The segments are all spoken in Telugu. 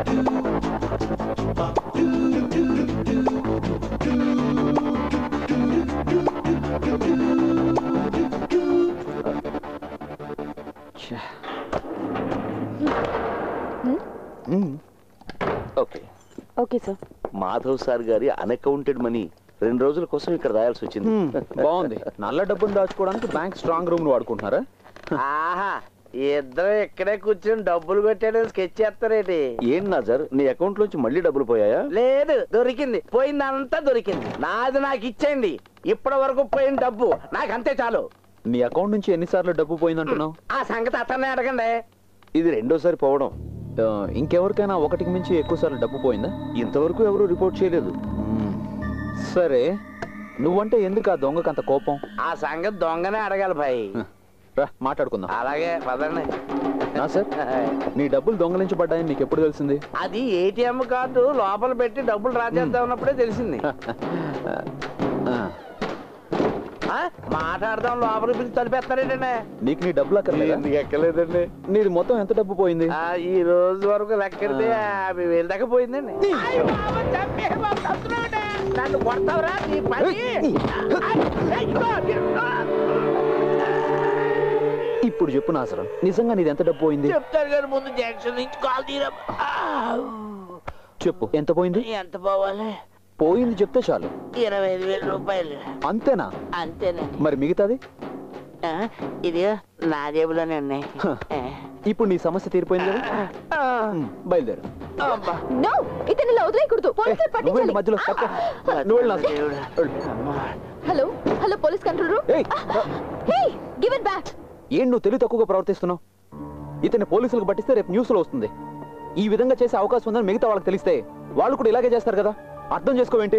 Okay okay sir Madhav sir గారి అన్అకౌంటెడ్ మనీ రెండు రోజుల కోసం ఇక్కడ రాయాల్సి వచ్చింది బాగుంది నల్ల డబ్బును దాచుకోవడానికి బ్యాంక్ స్ట్రాంగ్ రూమ్ వాడుకుంటున్నారా ఆహా ఇద్దరు ఇక్కడే కూర్చొని డబ్బులు కొట్టాడని స్కెచ్ చేస్తారేటి ఏం నాజర్ నీ అకౌంట్ లోంచి మళ్ళీ డబ్బులు పోయాయా లేదు దొరికింది పోయిందంతా దొరికింది నాది నాకు ఇచ్చేయండి ఇప్పటి వరకు పోయిన డబ్బు నాకు అంతే చాలు నీ అకౌంట్ నుంచి ఎన్నిసార్లు డబ్బు పోయిందంటున్నావు ఆ సంగతి అతన్నే అడగండి ఇది రెండోసారి పోవడం ఆ, ఇంకెవరికైనా ఒకటికి మించి ఎక్కువ సార్లు డబ్బు పోయిందా ఇంతవరకు ఎవరు రిపోర్ట్ చేయలేదు మ్మ్. సరే నువ్వంటే ఎందుకు ఆ దొంగకు అంత కోపం ఆ సంగతి దొంగనే అడగాలి భాయ్ రా మాట్లాడుకుందాం అలాగే పదండి నా సార్ నీ డబ్బులు దొంగలించబడ్డాయని నీకు ఎప్పుడు తెలిసింది అది ఏటీఎం కార్డు లోపల పెట్టి డబ్బులు డ్రా చేద్దాం ఉన్నప్పుడే తెలిసింది ఆ, ఆ, మాట్లాడదాం లోపల పిలిచి తలిపేస్తారేటండి నీకు నీ డబ్బులు అక్కర్లేదా ఎందుకు ఎక్కలేదండి నీది మొత్తం ఎంత డబ్బు పోయింది ఆ, ఈ రోజు వరకు లెక్కెడితే యాభై వేలు దాకా పోయిందండి అయ్య బాబు, చంపే బాబు, చస్తున్నావుటే. నన్ను కొడతావురా నీ పని అయ్యో, అయ్యో. ఇప్పుడు చెప్పు నాసరం నిజంగా నీది ఎంత డబ్బు పోయింది చెప్తారు కానీ ముందు జంక్షన్ నుంచి కాల్ తీరా చెప్పు ఎంత పోయింది ఎంత పోవాలి పోయింది చెప్తే చాలు ఇరవై ఐదు వేల రూపాయలు అంతేనా అంతేనండి మరి మిగతాది ఆ, ఇది నా జేబులోనే ఉన్నాయి హ. ఆ. ఇప్పుడు నీ సమస్య తీరిపోయింది కదా ఆ, మ్, బయలుదేరు అబ్బా. నో ఇతను ఇలా వదిలేయకూడదు పోలీసులు నువ్వు వెళ్ళు పట్టించాలి మధ్యలో తప్ప. నువ్వు వెళ్ళు నాసరం. దేవుడా. వెళ్ళు. అమ్మా. Hello hello police control room ఏయ్, హే గివ్ ఇట్ బ్యాక్ ఏం నువ్వు తెలివి తక్కువగా ప్రవర్తిస్తున్నావు ఇతన్ని పోలీసులకు పట్టిస్తే రేపు న్యూస్లో వస్తుంది ఈ విధంగా చేసే అవకాశం ఉందని మిగతా వాళ్ళకి తెలిస్తే వాళ్ళు కూడా ఇలాగే చేస్తారు కదా అర్థం చేసుకోవేంటి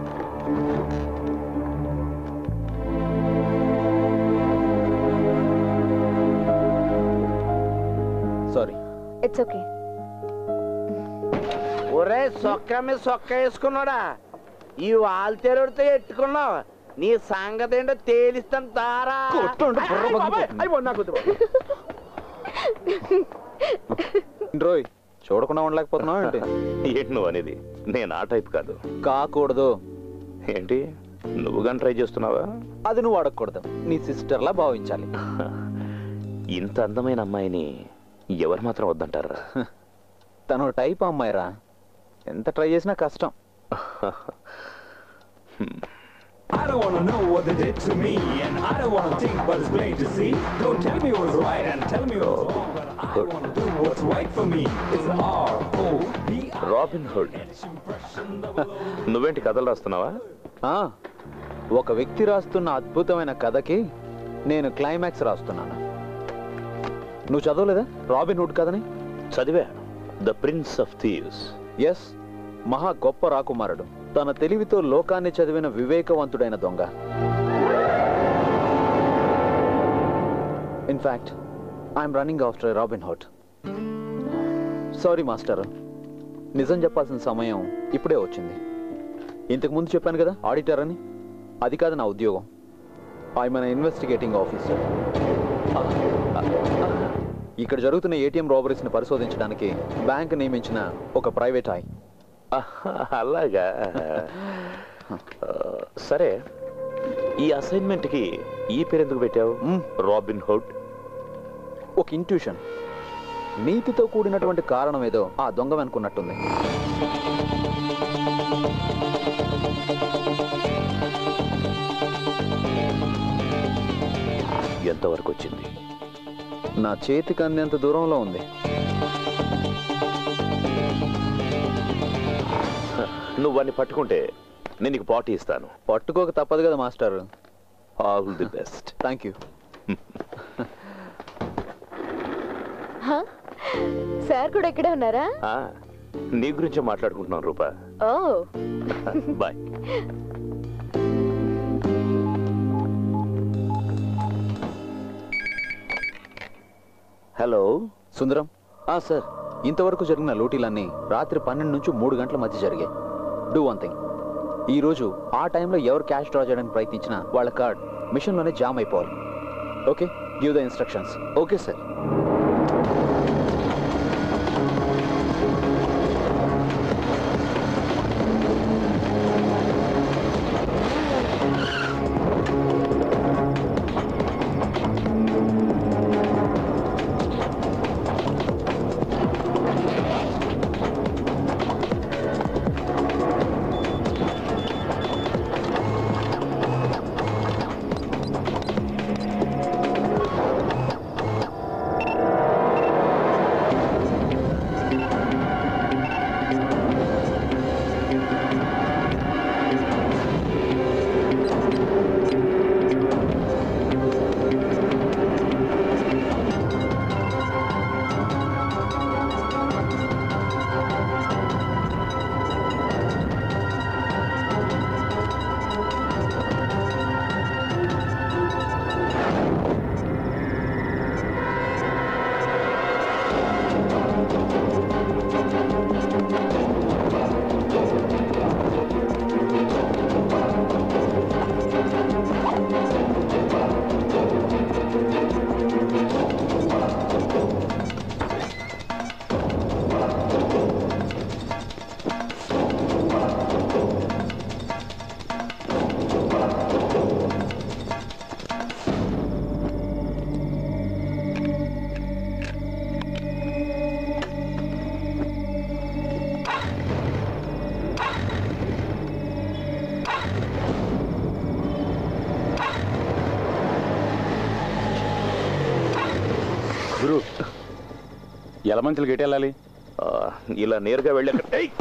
సారీ ఇట్స్ ఓకే ఒరే సొక్క మీద సొక్క వేసుకున్నాడా ఈ వాల్తేరుడితో ఎట్టుకున్నావు నీ సంగతి ఏంటో తేలిస్తాను తారా కొట్టండి, బుర్ర అయ్ బాబాయ్, పగిలిపోతుంది. అయ్ బాబోయ్, నాకు వద్దు బాబోయ్. రోయ్ చూడకుండా ఉండలేకపోతున్నావు ఏంటి ఏంటి నువ్వు అనేది నేను ఆ టైప్ కాదు కాకూడదు ఏంటి నువ్వు కానీ ట్రై చేస్తున్నావా అది నువ్వు అడగకూడదు నీ సిస్టర్లా భావించాలి ఇంత అందమైన అమ్మాయిని ఎవరు మాత్రం వద్దంటారా తను టైప్ అమ్మాయిరా ఎంత ట్రై చేసినా కష్టం I don't wanna know what they did to me, and I don't wanna think, but it's plain to see. Don't tell me what's right and tell me what's wrong, but I wanna do what's right for me. It's R O B I. Robin Hood నువ్వేంటి కథలు రాస్తున్నావా ఆ, ఒక వ్యక్తి రాస్తున్న అద్భుతమైన కథకి నేను క్లైమాక్స్ రాస్తున్నాను నువ్వు చదవలేదా రాబిన్ హుడ్ కథని చదివా the prince of thieves yes మహా గొప్ప రాకుమారుడు తన తెలివితో లోకాన్ని చదివిన వివేకవంతుడైన దొంగ in fact I'm running after Robin Hood sorry master నిజం చెప్పాల్సిన సమయం ఇప్పుడే వచ్చింది ఇంతకు ముందు చెప్పాను కదా ఆడిటర్ అని అది కాదు నా ఉద్యోగం ఐ మన ఇన్వెస్టిగేటింగ్ ఆఫీసర్ ఇక్కడ జరుగుతున్న ఏటీఎం రాబరీస్ని పరిశోధించడానికి బ్యాంక్ నియమించిన ఒక ప్రైవేట్ ఐ అలాగా ఆ, సరే ఈ అసైన్మెంట్ కి ఈ పేరు ఎందుకు పెట్టావు మ్. రాబిన్ హుడ్ ఒక ఇంట్యూషన్ నీతితో కూడినటువంటి కారణం ఏదో ఆ దొంగ వెనుకున్నట్టుంది ఎంతవరకు వచ్చింది నా చేతికి అందేంత దూరంలో ఉంది నువ్వు వాడిని పట్టుకుంటే నేను నీకు పార్టీ ఇస్తాను పట్టుకోక తప్పదు కదా master all the best thank you sir కూడా ఇక్కడే ఉన్నారా నీ గురించే మాట్లాడుకుంటున్నాను రూపా ఓ బాయ్ హలో సుందరం ఆ సార్ ఇంతవరకు జరిగిన లూటీలన్నీ రాత్రి పన్నెండు నుంచి మూడు గంటల మధ్య జరిగాయి డూ వన్ థింగ్ ఈ రోజు ఆ టైంలో ఎవరు క్యాష్ డ్రా చేయడానికి ప్రయత్నించినా వాళ్ళ కార్డ్ మిషన్లోనే జామ్ అయిపోవాలి okay give the instructions okay sir Yelamanchili gate వెళ్ళాలి ఆ, ఇలా నేరుగా వెళ్ళి అక్కడ ఏయ్!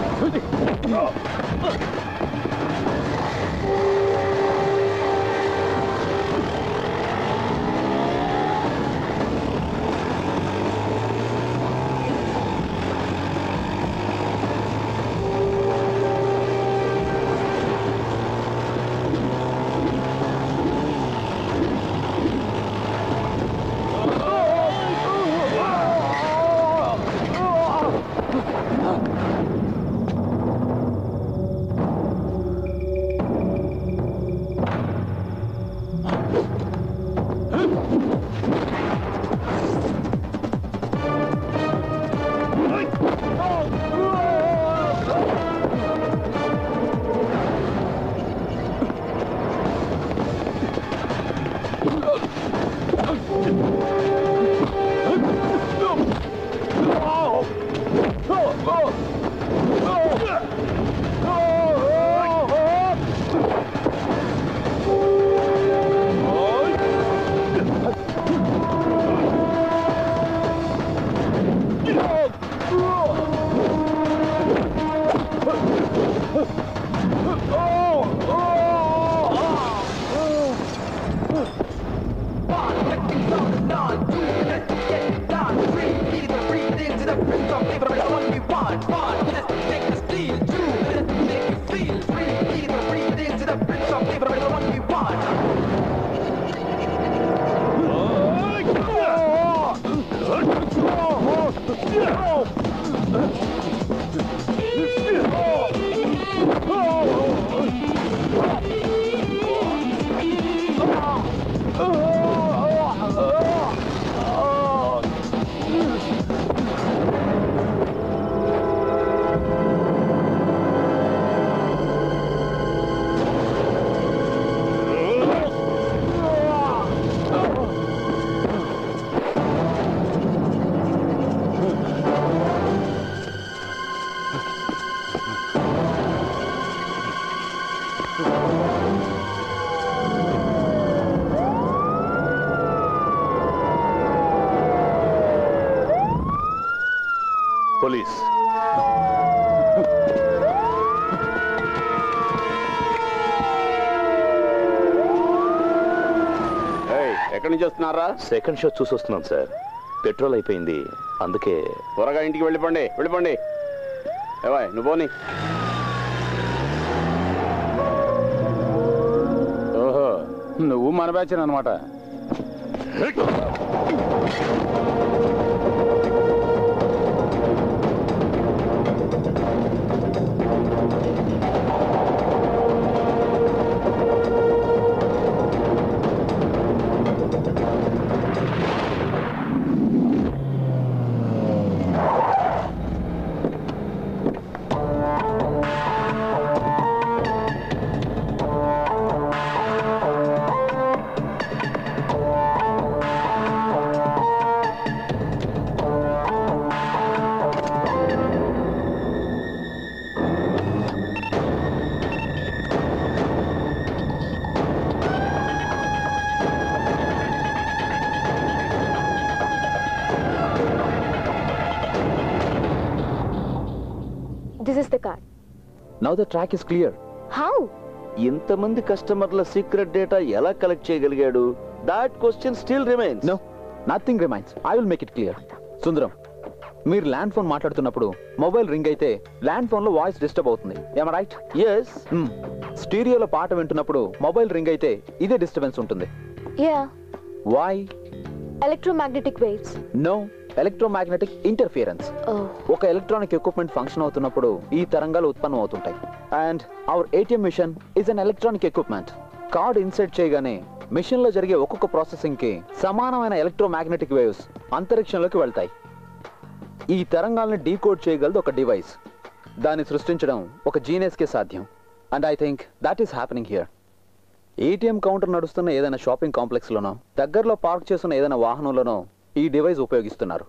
పోలీస్ ఏయ్, ఎక్కడి నుంచి వస్తున్నారా సెకండ్ షో చూసి వస్తున్నాం సార్ పెట్రోల్ అయిపోయింది అందుకే త్వరగా ఇంటికి వెళ్ళిపోండి వెళ్ళిపోండి ఏవాయ్ నువ్వు పోని ఓహో నువ్వు మన బ్యాచ్ అనమాట this is the car now the track is clear how ఇంతమంది కస్టమర్ల సీక్రెట్ డేటా ఎలా కలెక్ట్ చేయగలిగాడు that question still remains no nothing remains I will make it clear Sundaram మీరు ల్యాండ్ ఫోన్ మాట్లాడుతున్నప్పుడు మొబైల్ రింగ్ అయితే ల్యాండ్ ఫోన్ లో వాయిస్ డిస్టర్బ్ అవుతుంది ఏమ రైట్ ఎస్ స్టీరియోలో పాట వింటున్నప్పుడు మొబైల్ రింగ్ అయితే ఇదే డిస్టర్బెన్స్ ఉంటుంది yeah why electromagnetic waves no electromagnetic interference ఒక ఎలక్ట్రానిక్ ఎక్విప్మెంట్ ఫంక్షన్ అవుతున్నప్పుడు ఈ తరంగాలు ఉత్పన్నం అవుతుంటాయి and our ATM machine is an electronic equipment card insert చేయగానే మిషన్ లో జరిగే ఒక్కొక్క ప్రాసెసింగ్ కి సమానమైన ఎలక్ట్రోమాగ్నెటిక్ వేవ్స్ అంతరిక్షంలోకి వెళ్తాయి ఈ తరంగాల్ని డీకోడ్ చేయగలదు ఒక డివైస్ దాన్ని సృష్టించడం ఒక జీనియస్ కే సాధ్యం and I think that is happening here ATM counter నడుస్తున్న ఏదైనా షాపింగ్ కాంప్లెక్స్ లోనో దగ్గరలో పార్క్ చేస్తున్న ఏదైనా వాహనంలోనో ఈ డివైస్ ఉపయోగిస్తున్నారు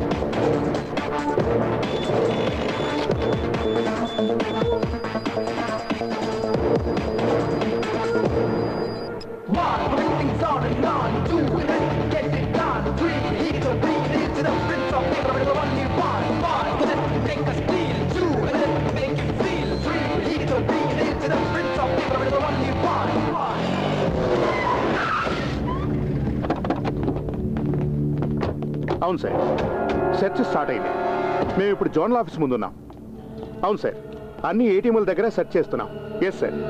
అవును సార్ సెర్చ్ స్టార్ట్ అయింది మేము ఇప్పుడు జోనల్ ఆఫీస్ ముందు ఉన్నాం అవును సార్ అన్ని ఏటీఎంల దగ్గర సెర్చ్ చేస్తున్నాం ఎస్ సార్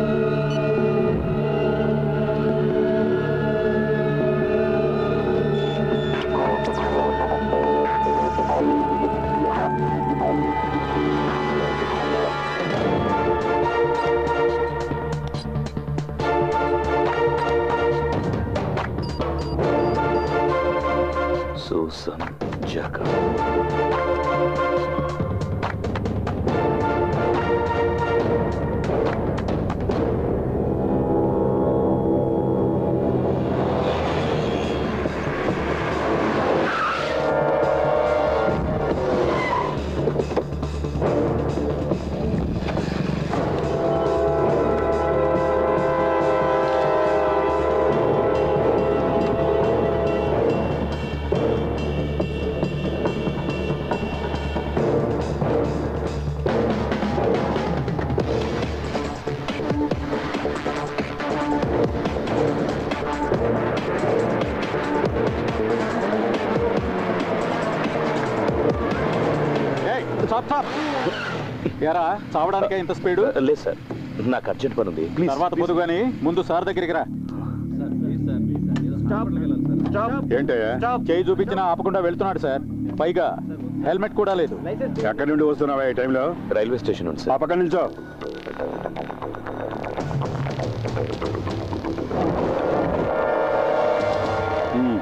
సూసన్ జక చాప్ చాప్ ఎరా చావడానికే ఇంత స్పీడు లేదు సార్ నాకు అర్జెంట్ పని ఉంది ప్లీజ్ తర్వాత పొదుగు గాని ముందు సార్ దగ్గరికి రా ఏంటయ్యా చేయి చూపించినా ఆపకుండా వెళ్తున్నాడు సార్ పైగా హెల్మెట్ కూడా లేదు ఎక్కడి నుండి వస్తున్నావా ఈ టైంలో రైల్వే స్టేషన్ ఉంది ఆ సార్ పక్కన నిల్చో ఉమ్.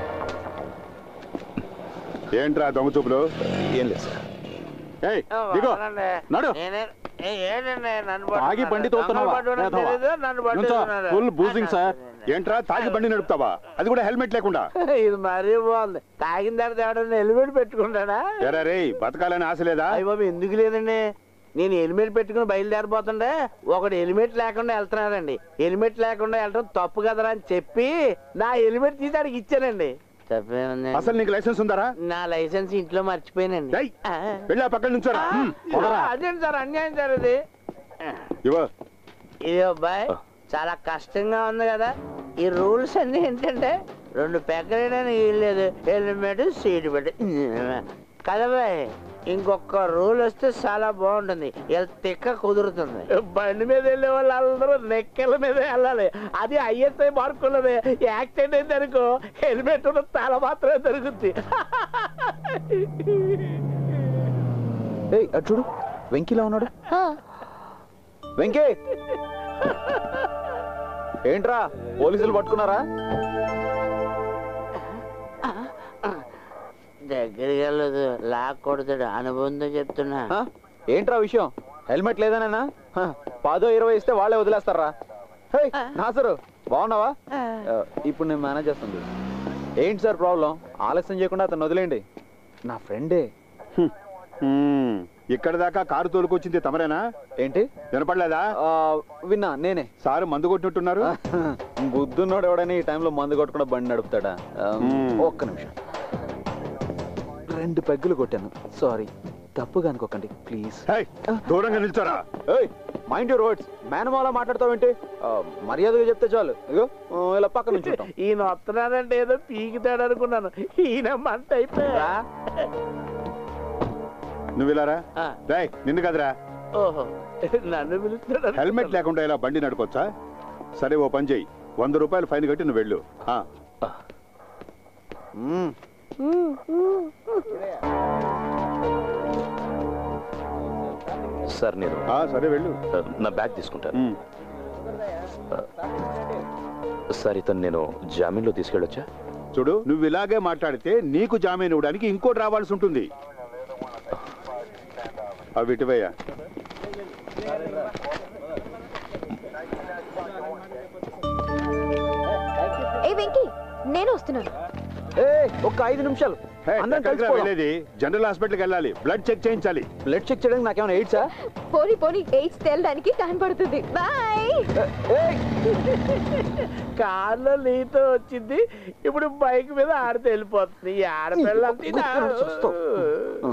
ఏంట్రా దొంగ చూపులు ఏం లేదు సార్ ఏయ్ దిగో వదలండి. నడు నేనే- ఏ- ఏంటండి నన్ను తాగి పట్టుకున్నారు? బండి తోలుతున్నావా? దొంగలు పట్టుకోవడం వేధవా. తెలీదు, నన్ను నుంచో. పట్టుకున్నారు. Full boozing sir. ఏంట్రా తాగి బండి నడుపుతావా అది కూడా హెల్మెట్ లేకుండా ఇది మరీ బాగుంది తాగిన తర్వాత ఎవడన్నా హెల్మెట్ పెట్టుకుంటాడా ఎరా రేయ్ బతకాలని ఆశ లేదా అయ్య బాబు ఎందుకు లేదండి నేను హెల్మెట్ పెట్టుకుని బయలుదేరిపోతుండే ఒకడు హెల్మెట్ లేకుండా వెళ్తున్నాడండి హెల్మెట్ లేకుండా వెళ్ళడం తప్పు కదరా అని చెప్పి నా హెల్మెట్ తీసి ఆడికి ఇచ్చానండి తప్పేముంది అసలు నీకు లైసెన్స్ ఉందారా నా లైసెన్స్ ఇంట్లో మర్చిపోయానండి ఏయ్, ఆ. వెళ్ళి ఆ పక్కన నుంచోరా ఉమ్, ఆ, పోదరా. అదేంటి సార్ అన్యాయం సార్ ఇది ఇవ్వు. ఇది అబ్బాయి చాలా కష్టంగా ఉంది కదా ఈ రూల్స్ అన్ని ఏంటంటే రెండు పెగ్గలేయడానికి వీల్లేదు హెల్మెట్ సీట్ పెట్టి కదా బాయ్ ఇంకొక రూల్ వస్తే చాలా బాగుంటుంది ఇలా తిక్క కుదురుతుంది బండి మీద వెళ్ళే వాళ్ళు అందరూ నెక్కల మీద వెళ్ళాలి అది ఐఎస్ఐ మార్కున్నది యాక్సిడెంట్ అయింది అనుకో హెల్మెట్ ఉన్న తల మాత్రమే దొరుకుద్ది ఏయ్ అటు చూడు వెంకీలా ఉన్నాడు Huh? వెంకీ ఏంట్రా పోలీసులు పట్టుకున్నారా దగ్గరికి వెళ్ళదు లాక్ కొడతాడు అనుబంధం చెప్తున్నా ఆ? ఏంట్రా విషయం హెల్మెట్ లేదనేనా హ, పదో ఇరవై ఇస్తే వాళ్ళే వదిలేస్తారా హే నాసరు బాగున్నావా ఆ, ఇప్పుడు నేను మేనేజ్ చేస్తుంది ఏంటి సార్ ప్రాబ్లం ఆలస్యం చేయకుండా అతను వదిలేయండి నా ఫ్రెండే ఉమ్, ఇక్కడ దాకా కారు తోలుకొచ్చింది తమరేనా ఏంటి వినపడలేదా ఆ, విన్నా నేనే సారు మందు కొట్టినట్టున్నారు బుద్ధున్నోడు ఎవడని ఈ టైంలో మందు కొట్టకుండా బండి నడుపుతాడా ఆ, మ్మ్. ఒక్క నిమిషం రెండు పెగ్గులు కొట్టాను సారీ తప్పుగా అనుకోకండి ప్లీజ్ హేయ్, దూరంగా నిల్చోరా మైండ్ యూర్ వర్డ్స్ మేనమాల మాట్లాడతావేంటి ఆ, మర్యాదగా చెప్తే చాలు ఇగో ఆ, ఇలా పక్క నుంచి ఉంటాం ఈయన వస్తున్నాడంటే ఏదో పీకుతాడు అనుకున్నాను ఈయన మంట అయిపోయా నువ్వు ఇలారా ఆ. రేయ్ నిన్ను కదరా ఓహో నన్ను పిలుస్తాడు హెల్మెట్ లేకుండా ఇలా బండి నడపొచ్చా సరే ఓ పని చెయ్యి వంద రూపాయలు ఫైన్ కట్టి నువ్వు వెళ్ళు ఆ. మ్మ్. సార్ నేను ఆ, సరే వెళ్ళు ఆ, నా బ్యాగ్ తీసుకుంటాను ఉమ్. సార్ ఇతను నేను జామీన్లో తీసుకెళ్ళొచ్చా చూడు నువ్వు ఇలాగే మాట్లాడితే నీకు జామీన్ ఇవ్వడానికి ఇంకోటి రావాల్సి ఉంటుంది అవి ఇటువయ్యా ఏ వెంకీ నేను వస్తున్నాను ఏ ఒక్క ఐదు నిమిషాలు హే, అందరం ఎక్కడికి రా కలిసిపోదాం. వెళ్ళేది జనరల్ హాస్పిటల్కి వెళ్ళాలి బ్లడ్ చెక్ చేయించాలి బ్లడ్ చెక్ చేయడానికి నాకేమైనా ఎయిడ్సా పోనీ పోనీ ఎయిడ్స్ తేలడానికి టైం పడుతుంది బాయ్ కార్లో నీతో వచ్చింది ఇప్పుడు బైక్ మీద ఆడితే వెళ్ళిపోతుంది ఈ ఆడపిల్ల అంతే నా- చూస్తాం.